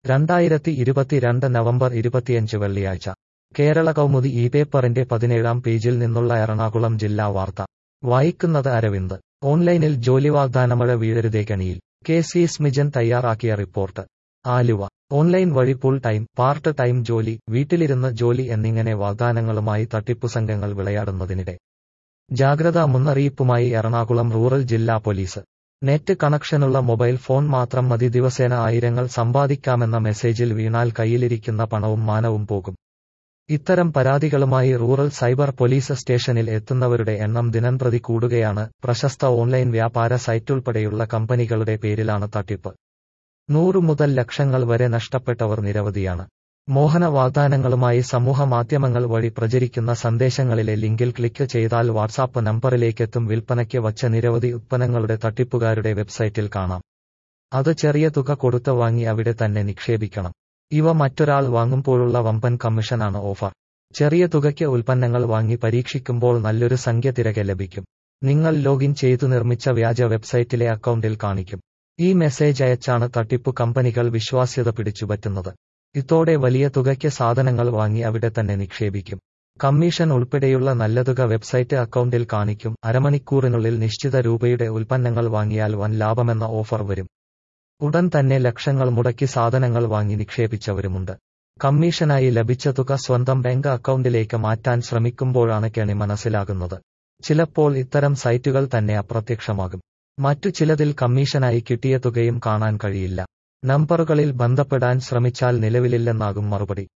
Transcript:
രണ്ടായിരത്തി ഇരുപത്തിരണ്ട് നവംബർ ഇരുപത്തിയഞ്ച് വെള്ളിയാഴ്ച കേരള കൗമുദി ഈ പേപ്പറിന്റെ പതിനേഴാം പേജിൽ നിന്നുള്ള എറണാകുളം ജില്ലാ വാർത്ത വായിക്കുന്നത് അരവിന്ദ് ഓൺലൈനിൽ ജോലി വാഗ്ദാനമഴ വീഴരുതേ കണിയിൽ കെ സി സ്മിജൻ തയ്യാറാക്കിയ റിപ്പോർട്ട് ആലുവ ഓൺലൈൻ വഴി ഫുൾ ടൈം പാർട്ട് ടൈം ജോലി വീട്ടിലിരുന്ന് ജോലി എന്നിങ്ങനെ വാഗ്ദാനങ്ങളുമായി തട്ടിപ്പു സംഘങ്ങൾ വിളയാടുന്നതിനിടെ ജാഗ്രതാ മുന്നറിയിപ്പുമായി എറണാകുളം റൂറൽ ജില്ലാ പോലീസ് നെറ്റ് കണക്ഷനുള്ള മൊബൈൽ ഫോൺ മാത്രം മതി ദിവസേന ആയിരങ്ങൾ സമ്പാദിക്കാമെന്ന മെസ്സേജിൽ വീണാൽ കയ്യിലിരിക്കുന്ന പണവും മാനവും പോകും ഇത്തരം പരാതികളുമായി റൂറൽ സൈബർ പോലീസ് സ്റ്റേഷനിൽ എത്തുന്നവരുടെ എണ്ണം ദിനംപ്രതി കൂടുകയാണ് പ്രശസ്ത ഓൺലൈൻ വ്യാപാര സൈറ്റുൾപ്പെടെയുള്ള കമ്പനികളുടെ പേരിലാണ് തട്ടിപ്പ് നൂറു മുതൽ ലക്ഷങ്ങൾ വരെ നഷ്ടപ്പെട്ടവർ നിരവധിയാണ് മോഹന വാഗ്ദാനങ്ങളുമായി സമൂഹ മാധ്യമങ്ങൾ വഴി പ്രചരിക്കുന്ന സന്ദേശങ്ങളിലെ ലിങ്കിൽ ക്ലിക്ക് ചെയ്താൽ വാട്സാപ്പ് നമ്പറിലേക്കെത്തും വിൽപ്പനയ്ക്ക് വച്ച നിരവധി ഉത്പന്നങ്ങളുടെ തട്ടിപ്പുകാരുടെ വെബ്സൈറ്റിൽ കാണാം അത് ചെറിയ തുക കൊടുത്ത് വാങ്ങി അവിടെ തന്നെ നിക്ഷേപിക്കണം ഇവ മറ്റൊരാൾ വാങ്ങുമ്പോഴുള്ള വമ്പൻ കമ്മീഷനാണ് ഓഫർ ചെറിയ തുകയ്ക്ക് ഉൽപ്പന്നങ്ങൾ വാങ്ങി പരീക്ഷിക്കുമ്പോൾ നല്ലൊരു സംഖ്യ തിരകെ ലഭിക്കും നിങ്ങൾ ലോഗിൻ ചെയ്തു നിർമ്മിച്ച വ്യാജ വെബ്സൈറ്റിലെ അക്കൗണ്ടിൽ കാണിക്കും ഈ മെസ്സേജ് അയച്ചാണ് തട്ടിപ്പു കമ്പനികൾ വിശ്വാസ്യത പിടിച്ചുപറ്റുന്നത് ഇതോടെ വലിയ തുകയ്ക്ക് സാധനങ്ങൾ വാങ്ങി അവിടെ തന്നെ നിക്ഷേപിക്കും കമ്മീഷൻ ഉൾപ്പെടെയുള്ള നല്ല തുക വെബ്സൈറ്റ് അക്കൗണ്ടിൽ കാണിക്കും അരമണിക്കൂറിനുള്ളിൽ നിശ്ചിത രൂപയുടെ ഉൽപ്പന്നങ്ങൾ വാങ്ങിയാൽ വൻ ലാഭമെന്ന ഓഫർ വരും ഉടൻ തന്നെ ലക്ഷങ്ങൾ മുടക്കി സാധനങ്ങൾ വാങ്ങി നിക്ഷേപിച്ചവരുമുണ്ട് കമ്മീഷനായി ലഭിച്ച തുക സ്വന്തം ബാങ്ക് അക്കൗണ്ടിലേക്ക് മാറ്റാൻ ശ്രമിക്കുമ്പോഴാണ് കെണി മനസ്സിലാകുന്നത് ചിലപ്പോൾ ഇത്തരം സൈറ്റുകൾ തന്നെ അപ്രത്യക്ഷമാകും മറ്റു ചിലതിൽ കമ്മീഷനായി കിട്ടിയ തുകയും കാണാൻ കഴിയില്ല നമ്പറുകളിൽ ബന്ധപ്പെടാൻ ശ്രമിച്ചാൽ നിലവിലില്ലെന്നാകും മറുപടി